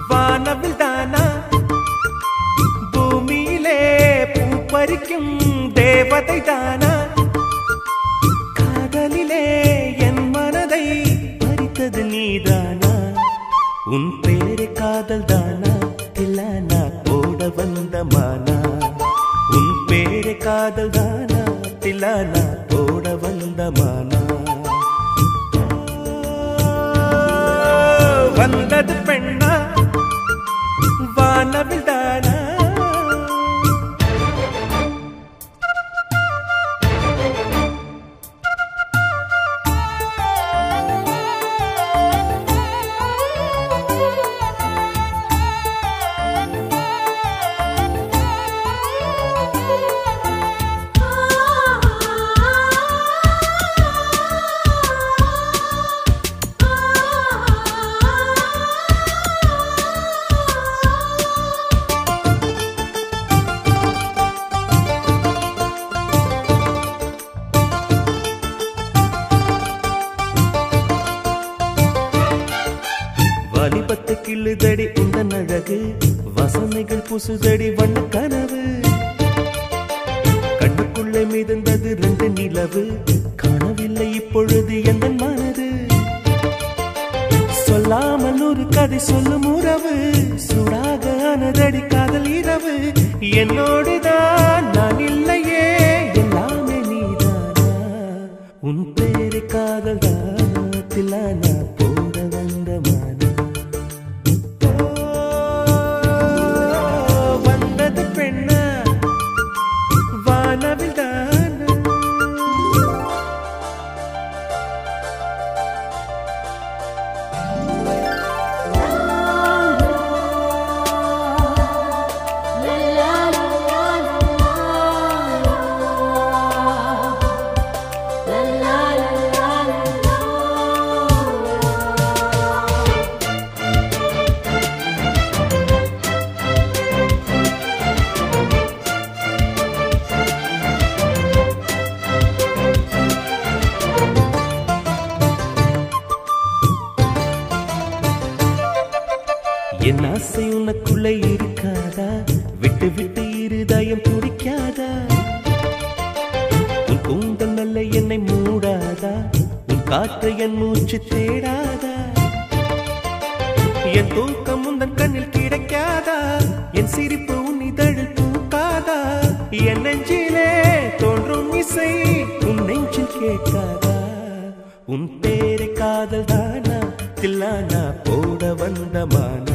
வானவில் தானா பூமியிலே பூ பறிக்கும் தேவதை தானா காதலிலே என் மனதை பறித்தது நீதானா உன் பேரு காதல் தானா தில்லானா போட வந்த மானா உன் பேரு காதல் தானா தில்லானா போட வந்த மானா வந்தது பெண்ணா வானவில் தானா வலிபத்து கிள்ளுதடி இந்த அழகு வசனைகள் புசுதடி வண்ண கனவு கண்ணுக்குள்ளே மிதந்தது ரெண்டு நிலவு காணவில்லை இப்பொழுது எந்த மனது சொல்லாமல் ஒரு கதை சொல்லும் உறவு சூடாக ஆனதடி காதல் இரவு என்னோடுதான் நான் இல்லையே எல்லாமே நீதானா உன் பேரு காதல் தானத்திலானா போட வந்த மானா வந்தது பெண்ணா வானவில் தானா என் ஆசை உனக்குள்ளே இருக்காதா விட்டு விட்டு இருதயம் துடிக்காதா உன் கூந்தல் நல்ல என்னை மூடாதா உன் காற்று என் மூச்சு தேடாதா என் தூக்கம் உந்தன் கண்ணில் கிடைக்காதா என் சிரிப்பு உன் இதழில் தூக்காதா என் நெஞ்சிலே தோன்றும் இசை உன் நெஞ்சில் கேட்காதா உன் பேரை காதல் தானா தில்லானா போட வந்த மானா